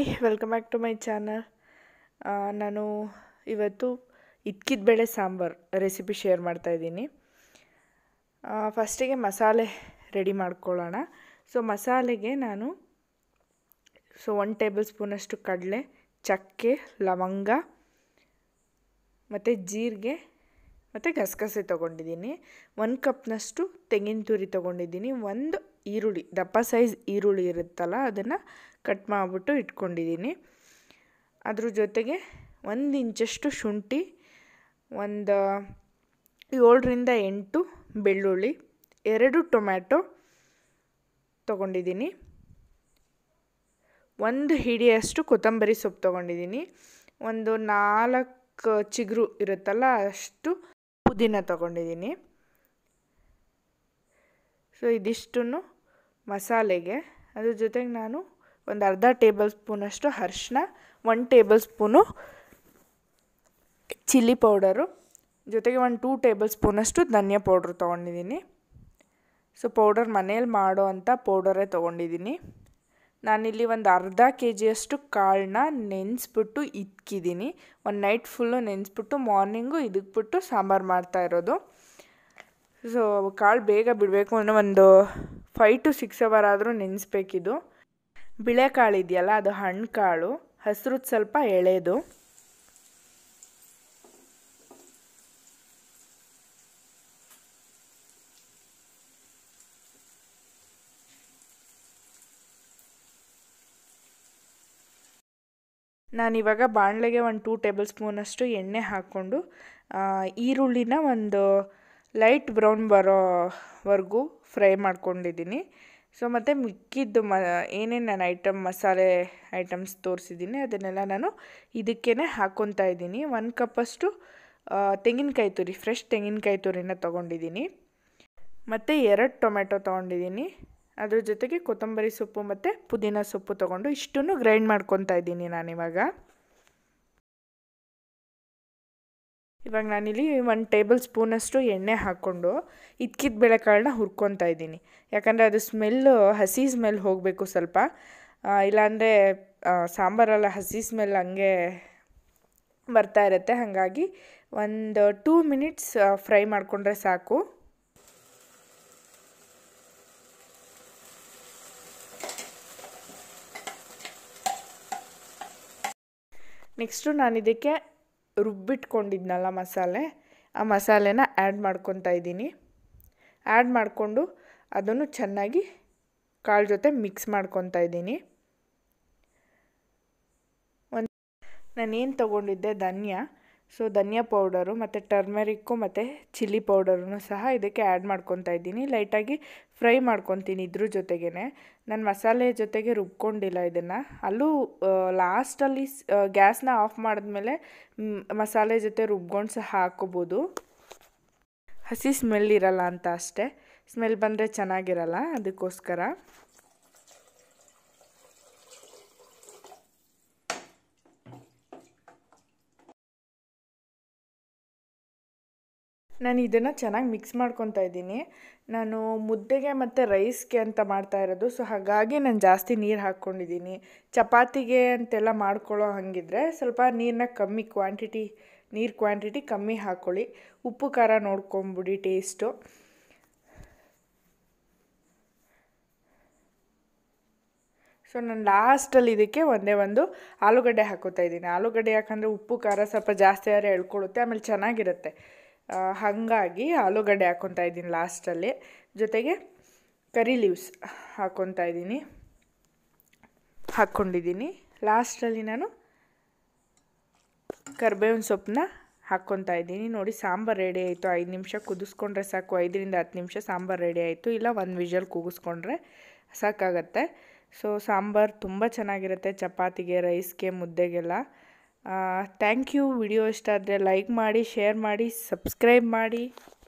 hi welcome back to my channel ನಾನು ಇವತ್ತು ಇದ್ಕಿದ ಬೇಳೆ ಸಾಂಬಾರು ರೆಸಿಪಿ ಶೇರ್ ಮಾಡ್ತಾಯಿದ್ದೀನಿ ಫಸ್ಟಿಗೆ ಮಸಾಲೆ ರೆಡಿ ಮಾಡ್ಕೊಳ್ಳೋಣ ಸೊ ಮಸಾಲೆಗೆ ನಾನು ಸೊ ಒನ್ ಟೇಬಲ್ ಸ್ಪೂನಷ್ಟು ಕಡಲೆ ಚಕ್ಕೆ ಲವಂಗ ಮತ್ತು ಜೀರಿಗೆ ಮತ್ತು ಗಸಗಸೆ ತೊಗೊಂಡಿದ್ದೀನಿ ಒಂದು ಕಪ್ನಷ್ಟು ತೆಂಗಿನ ತುರಿ ತೊಗೊಂಡಿದ್ದೀನಿ ಒಂದು ಈರುಳ್ಳಿ ದಪ್ಪ ಸೈಜ್ ಈರುಳ್ಳಿ ಇರುತ್ತಲ್ಲ ಅದನ್ನು ಕಟ್ ಮಾಡಿಬಿಟ್ಟು ಇಟ್ಕೊಂಡಿದ್ದೀನಿ ಅದ್ರ ಜೊತೆಗೆ ಒಂದು ಇಂಚಷ್ಟು ಶುಂಠಿ ಒಂದು ಏಳರಿಂದ ಎಂಟು ಬೆಳ್ಳುಳ್ಳಿ ಎರಡು ಟೊಮ್ಯಾಟೊ ತೊಗೊಂಡಿದ್ದೀನಿ ಒಂದು ಹಿಡಿಯಷ್ಟು ಕೊತ್ತಂಬರಿ ಸೊಪ್ಪು ತೊಗೊಂಡಿದ್ದೀನಿ ಒಂದು ನಾಲ್ಕು ಚಿಗುರು ಇರುತ್ತಲ್ಲ ಅಷ್ಟು ಪುದೀನ ತೊಗೊಂಡಿದ್ದೀನಿ ಸೊ ಇದಿಷ್ಟನ್ನು ಮಸಾಲೆಗೆ ಅದ್ರ ಜೊತೆಗೆ ನಾನು ಒಂದು ಅರ್ಧ ಟೇಬಲ್ ಸ್ಪೂನಷ್ಟು ಅರಿಶಿನ one tablespoon chilli powder ಜೊತೆಗೆ ಒಂದು ಟೂ ಟೇಬಲ್ ಸ್ಪೂನಷ್ಟು ಧನಿಯಾ ಪೌಡ್ರ್ ತೊಗೊಂಡಿದ್ದೀನಿ ಸೊ ಪೌಡರ್ ಮನೇಲಿ ಮಾಡೋ ಅಂಥ ಪೌಡರೇ ತೊಗೊಂಡಿದ್ದೀನಿ ನಾನಿಲ್ಲಿ ಒಂದು ಅರ್ಧ ಕೆ ಜಿಯಷ್ಟು ಕಾಳನ್ನ ನೆನೆಸ್ಬಿಟ್ಟು ಇಕ್ಕಿದ್ದೀನಿ ಒಂದು ನೈಟ್ ಫುಲ್ಲು ನೆನೆಸ್ಬಿಟ್ಟು ಮಾರ್ನಿಂಗು ಇದಕ್ಕೆ ಬಿಟ್ಟು ಸಾಂಬಾರು ಮಾಡ್ತಾ ಇರೋದು ಸೊ ಕಾಳು ಬೇಗ ಬಿಡಬೇಕು ಅಂದರೆ ಒಂದು ಫೈವ್ ಟು ಸಿಕ್ಸ್ ಅವರ್ ಆದರೂ ನೆನೆಸ್ಬೇಕಿದು ಬಿಳೆ ಕಾಳು ಇದೆಯಲ್ಲ ಅದು ಹಣ್ಣು ಕಾಳು ಹಸ್ರದ್ದು ಸ್ವಲ್ಪ ಎಳೆದು ನಾನಿವಾಗ ಬಾಣಲೆಗೆ ಒಂದು ಟೂ ಟೇಬಲ್ ಸ್ಪೂನಷ್ಟು ಎಣ್ಣೆ ಹಾಕ್ಕೊಂಡು ಈರುಳ್ಳಿನ ಒಂದು ಲೈಟ್ ಬ್ರೌನ್ ಬರೋವರೆಗೂ ಫ್ರೈ ಮಾಡ್ಕೊಂಡಿದ್ದೀನಿ ಸೊ ಮತ್ತು ಮಿಕ್ಕಿದ್ದು ಮ ಏನೇನು ನಾನು ಐಟಮ್ ಮಸಾಲೆ ಐಟಮ್ಸ್ ತೋರಿಸಿದ್ದೀನಿ ಅದನ್ನೆಲ್ಲ ನಾನು ಇದಕ್ಕೇ ಹಾಕ್ಕೊತಾ ಇದ್ದೀನಿ ಒಂದು ಕಪ್ಪಷ್ಟು ತೆಂಗಿನಕಾಯಿ ತುರಿ ಫ್ರೆಶ್ ತೆಂಗಿನಕಾಯಿ ತುರಿನ ತೊಗೊಂಡಿದ್ದೀನಿ ಮತ್ತು ಎರಡು ಟೊಮೆಟೊ ತೊಗೊಂಡಿದ್ದೀನಿ ಅದ್ರ ಜೊತೆಗೆ ಕೊತ್ತಂಬರಿ ಸೊಪ್ಪು ಮತ್ತು ಪುದೀನ ಸೊಪ್ಪು ತೊಗೊಂಡು ಇಷ್ಟನ್ನು ಗ್ರೈಂಡ್ ಮಾಡ್ಕೊತಾ ಇದ್ದೀನಿ ನಾನಿವಾಗ ಇವಾಗ ನಾನಿಲ್ಲಿ ಒಂದು ಟೇಬಲ್ ಸ್ಪೂನಷ್ಟು ಎಣ್ಣೆ ಹಾಕ್ಕೊಂಡು ಇದ್ಕಿದ ಬೇಳೆಕಾಳನ್ನ ಹುರ್ಕೊತಾ ಇದ್ದೀನಿ ಯಾಕಂದರೆ ಅದು ಸ್ಮೆಲ್ಲು ಹಸಿ ಸ್ಮೆಲ್ ಹೋಗಬೇಕು ಸ್ವಲ್ಪ ಇಲ್ಲಾಂದರೆ ಸಾಂಬಾರೆಲ್ಲ ಹಸಿ ಸ್ಮೆಲ್ ಹಂಗೆ ಬರ್ತಾ ಇರುತ್ತೆ ಹಾಗಾಗಿ ಒಂದು ಟೂ ಮಿನಿಟ್ಸ್ ಫ್ರೈ ಮಾಡಿಕೊಂಡ್ರೆ ಸಾಕು ನೆಕ್ಸ್ಟು ನಾನು ಇದಕ್ಕೆ ರುಬ್ಬಿಟ್ಕೊಂಡಿದ್ನಲ್ಲ ಮಸಾಲೆ ಆ ಮಸಾಲೆನ ಆ್ಯಡ್ ಮಾಡ್ಕೊತಾ ಇದ್ದೀನಿ ಆ್ಯಡ್ ಮಾಡಿಕೊಂಡು ಅದನ್ನು ಚೆನ್ನಾಗಿ ಕಾಳು ಜೊತೆ ಮಿಕ್ಸ್ ಮಾಡ್ಕೊತಾ ಇದ್ದೀನಿ ಒಂದು ನಾನೇನು ತೊಗೊಂಡಿದ್ದೆ ಧನ್ಯ ಸೊ ಧನಿಯಾ ಪೌಡರು ಮತ್ತು ಟರ್ಮೆರಿಕ್ಕು ಮತ್ತು ಚಿಲ್ಲಿ ಪೌಡರನ್ನು ಸಹ ಇದಕ್ಕೆ ಆ್ಯಡ್ ಮಾಡ್ಕೊತಾ ಇದ್ದೀನಿ ಲೈಟಾಗಿ ಫ್ರೈ ಮಾಡ್ಕೊತೀನಿ ಇದ್ರ ಜೊತೆಗೇ ನಾನು ಮಸಾಲೆ ಜೊತೆಗೆ ರುಬ್ಕೊಂಡಿಲ್ಲ ಇದನ್ನು ಅಲ್ಲೂ ಲಾಸ್ಟಲ್ಲಿ ಗ್ಯಾಸ್ನ ಆಫ್ ಮಾಡಿದ್ಮೇಲೆ ಮಸಾಲೆ ಜೊತೆ ರುಬ್ಕೊಂಡು ಸಹ ಹಾಕೋಬೋದು ಹಸಿ ಸ್ಮೆಲ್ ಇರಲ್ಲ ಅಂತ ಅಷ್ಟೇ ಸ್ಮೆಲ್ ಬಂದರೆ ಚೆನ್ನಾಗಿರಲ್ಲ ಅದಕ್ಕೋಸ್ಕರ ನಾನು ಇದನ್ನು ಚೆನ್ನಾಗಿ ಮಿಕ್ಸ್ ಮಾಡ್ಕೊತಾ ಇದ್ದೀನಿ ನಾನು ಮುದ್ದೆಗೆ ಮತ್ತು ರೈಸ್ಗೆ ಅಂತ ಮಾಡ್ತಾ ಇರೋದು ಸೊ ಹಾಗಾಗಿ ನಾನು ಜಾಸ್ತಿ ನೀರು ಹಾಕ್ಕೊಂಡಿದ್ದೀನಿ ಚಪಾತಿಗೆ ಅಂತೆಲ್ಲ ಮಾಡ್ಕೊಳ್ಳೋ ಹಾಗಿದ್ರೆ ಸ್ವಲ್ಪ ನೀರನ್ನ ಕಮ್ಮಿ ಕ್ವಾಂಟಿಟಿ ನೀರು ಕ್ವಾಂಟಿಟಿ ಕಮ್ಮಿ ಹಾಕ್ಕೊಳ್ಳಿ ಉಪ್ಪು ಖಾರ ನೋಡ್ಕೊಂಬಿಡಿ ಟೇಸ್ಟು ಸೊ ನಾನು ಲಾಸ್ಟಲ್ಲಿ ಇದಕ್ಕೆ ಒಂದೇ ಒಂದು ಆಲೂಗಡ್ಡೆ ಹಾಕೋತಾ ಇದ್ದೀನಿ ಆಲೂಗಡ್ಡೆ ಯಾಕಂದರೆ ಉಪ್ಪು ಖಾರ ಸ್ವಲ್ಪ ಜಾಸ್ತಿ ಆದರೆ ಎಳ್ಕೊಳ್ಳುತ್ತೆ ಆಮೇಲೆ ಚೆನ್ನಾಗಿರುತ್ತೆ ಹಾಗಾಗಿ ಆಲೂಗಡ್ಡೆ ಹಾಕ್ಕೊತಾ ಇದ್ದೀನಿ ಲಾಸ್ಟಲ್ಲಿ ಜೊತೆಗೆ ಕರಿ ಲೀವ್ಸ್ ಹಾಕ್ಕೊತಾ ಇದ್ದೀನಿ ಹಾಕ್ಕೊಂಡಿದ್ದೀನಿ ಲಾಸ್ಟಲ್ಲಿ ನಾನು ಕರ್ಬೇವಿನ ಸೊಪ್ಪನ್ನ ಹಾಕ್ಕೊತಾ ಇದ್ದೀನಿ ನೋಡಿ ಸಾಂಬಾರು ರೆಡಿ ಆಯಿತು ಐದು ನಿಮಿಷ ಕುದಿಸ್ಕೊಂಡ್ರೆ ಸಾಕು ಐದರಿಂದ ಹತ್ತು ನಿಮಿಷ ಸಾಂಬಾರು ರೆಡಿ ಆಯಿತು ಇಲ್ಲ ಒಂದು ವಿಷಲ್ ಕೂಗಿಸ್ಕೊಂಡ್ರೆ ಸಾಕಾಗತ್ತೆ ಸೊ ಸಾಂಬಾರು ತುಂಬ ಚೆನ್ನಾಗಿರುತ್ತೆ ಚಪಾತಿಗೆ ರೈಸ್ಗೆ ಮುದ್ದೆಗೆಲ್ಲ ಥ್ಯಾಂಕ್ ಯು ವಿಡಿಯೋ ಇಷ್ಟ ಆದರೆ ಲೈಕ್ ಮಾಡಿ ಶೇರ್ ಮಾಡಿ ಸಬ್ಸ್ಕ್ರೈಬ್ ಮಾಡಿ